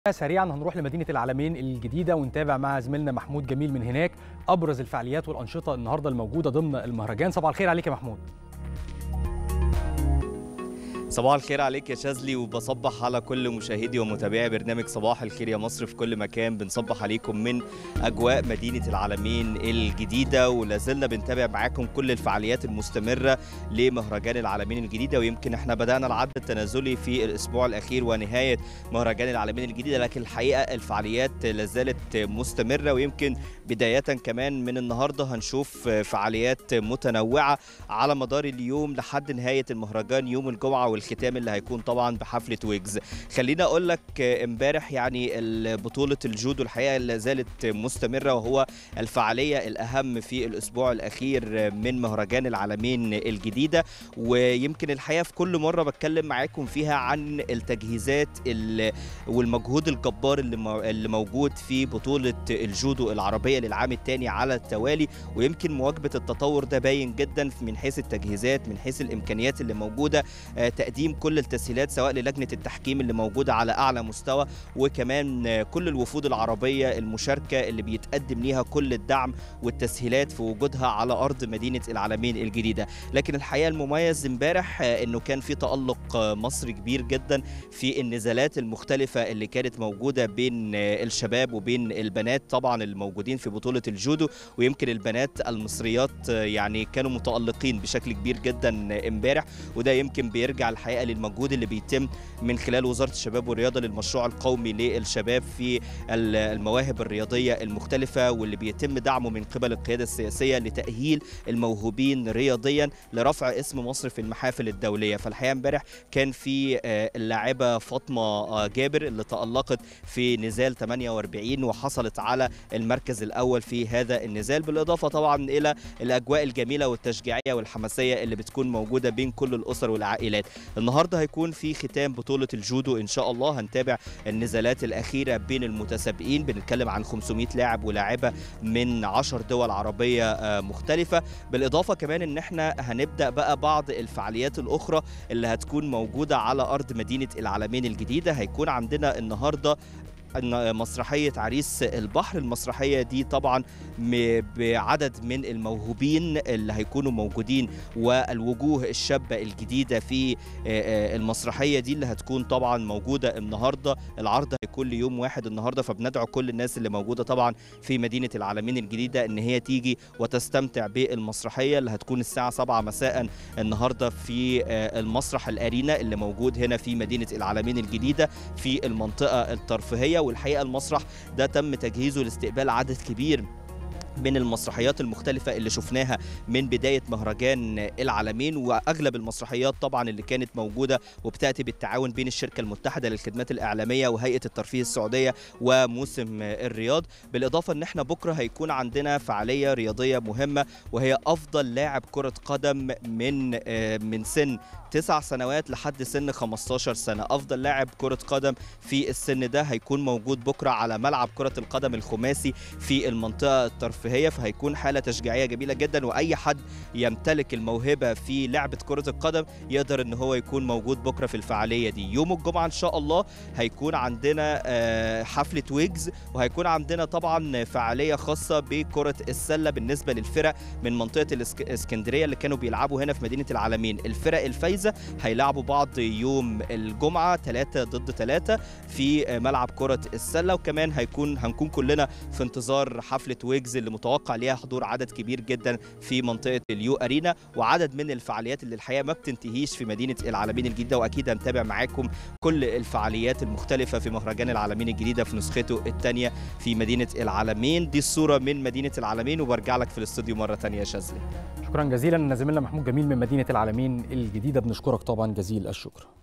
سريعا هنروح لمدينة العالمين الجديدة ونتابع مع زميلنا محمود جميل من هناك أبرز الفعاليات والأنشطة النهاردة الموجودة ضمن المهرجان صباح الخير عليك يا محمود صباح الخير عليك يا شاذلي وبصبح على كل مشاهدي ومتابعي برنامج صباح الخير يا مصر في كل مكان بنصبح عليكم من اجواء مدينه العالمين الجديده ولا زلنا بنتابع معاكم كل الفعاليات المستمره لمهرجان العالمين الجديده ويمكن احنا بدانا العد التنازلي في الاسبوع الاخير ونهايه مهرجان العالمين الجديده لكن الحقيقه الفعاليات لا زالت مستمره ويمكن بدايه كمان من النهارده هنشوف فعاليات متنوعه على مدار اليوم لحد نهايه المهرجان يوم الجمعه والختام اللي هيكون طبعا بحفله ويجز خليني اقول لك امبارح يعني بطوله الجودو الحقيقه لا زالت مستمره وهو الفعاليه الاهم في الاسبوع الاخير من مهرجان العالمين الجديده ويمكن الحقيقه في كل مره بتكلم معاكم فيها عن التجهيزات والمجهود الجبار اللي موجود في بطوله الجودو العربيه للعام الثاني على التوالي ويمكن مواكبه التطور ده باين جدا من حيث التجهيزات من حيث الامكانيات اللي موجوده تقديم كل التسهيلات سواء للجنه التحكيم اللي موجوده على اعلى مستوى وكمان كل الوفود العربيه المشاركه اللي بيتقدم ليها كل الدعم والتسهيلات في وجودها على ارض مدينه العالمين الجديده لكن الحقيقه المميز امبارح انه كان في تالق مصري كبير جدا في النزالات المختلفه اللي كانت موجوده بين الشباب وبين البنات طبعا الموجودين في بطوله الجودو ويمكن البنات المصريات يعني كانوا متالقين بشكل كبير جدا امبارح وده يمكن بيرجع الحقيقه للمجهود اللي بيتم من خلال وزاره الشباب والرياضه للمشروع القومي للشباب في المواهب الرياضيه المختلفه واللي بيتم دعمه من قبل القياده السياسيه لتاهيل الموهوبين رياضيا لرفع اسم مصر في المحافل الدوليه فالحقيقه امبارح كان في اللاعبه فاطمه جابر اللي تالقت في نزال 48 وحصلت على المركز الاول في هذا النزال بالاضافه طبعا الى الاجواء الجميله والتشجيعيه والحماسيه اللي بتكون موجوده بين كل الاسر والعائلات النهارده هيكون في ختام بطوله الجودو ان شاء الله هنتابع النزالات الاخيره بين المتسابقين بنتكلم عن 500 لاعب ولاعبه من 10 دول عربيه مختلفه بالاضافه كمان ان احنا هنبدا بقى بعض الفعاليات الاخرى اللي هتكون موجوده على ارض مدينه العالمين الجديده هيكون عندنا النهارده مسرحية عريس البحر المسرحية دي طبعا بعدد من الموهوبين اللي هيكونوا موجودين والوجوه الشابة الجديدة في المسرحية دي اللي هتكون طبعا موجودة النهاردة العرض هيكون ليوم واحد النهاردة فبندعو كل الناس اللي موجودة طبعا في مدينة العالمين الجديدة ان هي تيجي وتستمتع بالمسرحية اللي هتكون الساعة 7 مساء النهاردة في المسرح الأرينا اللي موجود هنا في مدينة العالمين الجديدة في المنطقة الترفيهية والحقيقه المسرح ده تم تجهيزه لاستقبال عدد كبير من المسرحيات المختلفة اللي شفناها من بداية مهرجان العالمين وأغلب المسرحيات طبعا اللي كانت موجودة وبتأتي بالتعاون بين الشركة المتحدة للخدمات الإعلامية وهيئة الترفيه السعودية وموسم الرياض بالإضافة أن احنا بكرة هيكون عندنا فعالية رياضية مهمة وهي أفضل لاعب كرة قدم من من سن تسع سنوات لحد سن 15 سنة أفضل لاعب كرة قدم في السن ده هيكون موجود بكرة على ملعب كرة القدم الخماسي في المنطقة الترفيهية فهيكون حالة تشجيعية جميلة جدا وأي حد يمتلك الموهبة في لعبة كرة القدم يقدر أن هو يكون موجود بكرة في الفعالية دي يوم الجمعة إن شاء الله هيكون عندنا حفلة ويجز وهيكون عندنا طبعا فعالية خاصة بكرة السلة بالنسبة للفرق من منطقة الإسكندرية اللي كانوا بيلعبوا هنا في مدينة العالمين الفرق الفايزة هيلعبوا بعض يوم الجمعة 3 ضد 3 في ملعب كرة السلة وكمان هيكون هنكون كلنا في انتظار حفلة ويجز اللي متوقع ليها حضور عدد كبير جدا في منطقة اليو أرينا وعدد من الفعاليات اللي الحقيقة ما بتنتهيش في مدينة العالمين الجديدة وأكيد هنتابع معاكم كل الفعاليات المختلفة في مهرجان العالمين الجديدة في نسخته الثانية في مدينة العالمين دي الصورة من مدينة العالمين وبرجع لك في الاستوديو مرة ثانية يا شاذلي شكرا جزيلا زميلنا محمود جميل من مدينة العالمين الجديدة بنشكرك طبعا جزيل الشكر